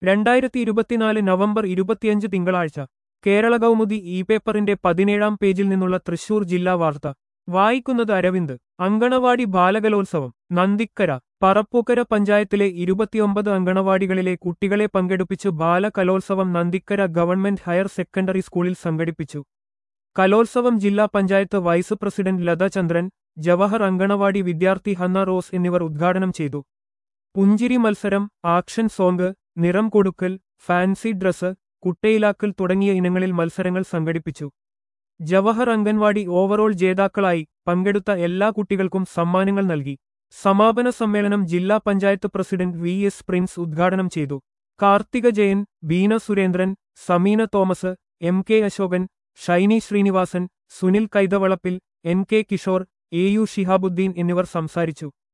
രണ്ടായിരത്തി ഇരുപത്തിനാല് നവംബർ ഇരുപത്തിയഞ്ച് തിങ്കളാഴ്ച കേരള കൗമുദി ഇ പേപ്പറിന്റെ പതിനേഴാം പേജിൽ നിന്നുള്ള തൃശൂർ ജില്ലാ വാർത്ത വായിക്കുന്നത് അരവിന്ദ് അങ്കണവാടി ബാലകലോത്സവം നന്ദിക്കര പറപ്പൂക്കര പഞ്ചായത്തിലെ ഇരുപത്തിയൊമ്പത് അങ്കണവാടികളിലെ കുട്ടികളെ പങ്കെടുപ്പിച്ച് ബാലകലോത്സവം നന്ദിക്കര ഗവൺമെന്റ് ഹയർ സെക്കൻഡറി സ്കൂളിൽ സംഘടിപ്പിച്ചു കലോത്സവം ജില്ലാ പഞ്ചായത്ത് വൈസ് പ്രസിഡന്റ് ലത ചന്ദ്രൻ ജവഹർ അങ്കണവാടി വിദ്യാർത്ഥി ഹന്ന റോസ് എന്നിവർ ഉദ്ഘാടനം ചെയ്തു പുഞ്ചിരി മത്സരം ആക്ഷൻ സോങ് നിറം കൊടുക്കൽ ഫാൻസി ഡ്രസ് കുട്ടയിലാക്കൽ തുടങ്ങിയ ഇനങ്ങളിൽ മത്സരങ്ങൾ സംഘടിപ്പിച്ചു ജവഹർ അംഗൻവാടി ഓവറോൾ ജേതാക്കളായി പങ്കെടുത്ത എല്ലാ കുട്ടികൾക്കും സമ്മാനങ്ങൾ നൽകി സമാപന സമ്മേളനം ജില്ലാ panchayat president V S Prince ഉദ്ഘാടനം ചെയ്തു Karthika Jayan Beena Surendran Sameena Thomas M K Asokan Shiny Srinivasan Sunil Kaithavalappil N K Kishore A U Shihabuddeen എന്നിവർ സംസാരിച്ചു